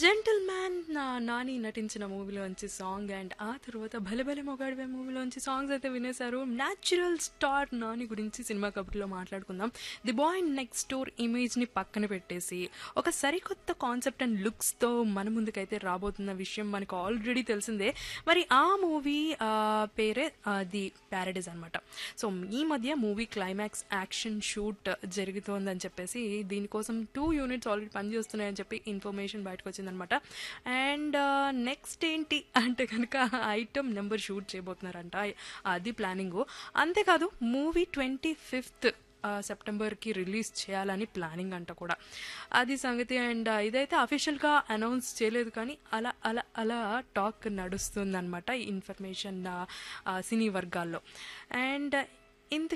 gentle man Nani నటించిన మూవీలోంచి song and ఆ తర్వాత భలే భలే మొగాడివే మూవీలోంచి సాంగ్స్ అయితే వినేశారు న్యాచురల్ స్టార్ నాని గురించి సినిమా కబుర్లో మాట్లాడుకుందాం ది బాయ్ నెక్స్ట్ డోర్ ఇమేజ్ని పక్కన పెట్టేసి ఒక సరికొత్త కాన్సెప్ట్ అండ్ లుక్స్తో మన ముందుకైతే రాబోతున్న విషయం మనకు ఆల్రెడీ తెలిసిందే మరి ఆ మూవీ పేరే ది ప్యారడైజ్ అనమాట సో ఈ మధ్య మూవీ క్లైమాక్స్ యాక్షన్ షూట్ జరుగుతోందని చెప్పేసి దీనికోసం టూ యూనిట్స్ ఆల్రెడీ పనిచేస్తున్నాయని చెప్పి ఇన్ఫర్మేషన్ బయటకు వచ్చిందనమాట అండ్ నెక్స్ట్ ఏంటి అంటే కనుక ఐటమ్ నెంబర్ షూట్ చేయబోతున్నారంట అది ప్లానింగ్ అంతేకాదు మూవీ ట్వంటీ ఫిఫ్త్ సెప్టెంబర్కి రిలీజ్ చేయాలని ప్లానింగ్ అంట కూడా అది సంగతి అండ్ ఇదైతే అఫీషియల్గా అనౌన్స్ చేయలేదు కానీ అలా అలా అలా టాక్ నడుస్తుందన్నమాట ఈ ఇన్ఫర్మేషన్ సినీ వర్గాల్లో అండ్ ఇంత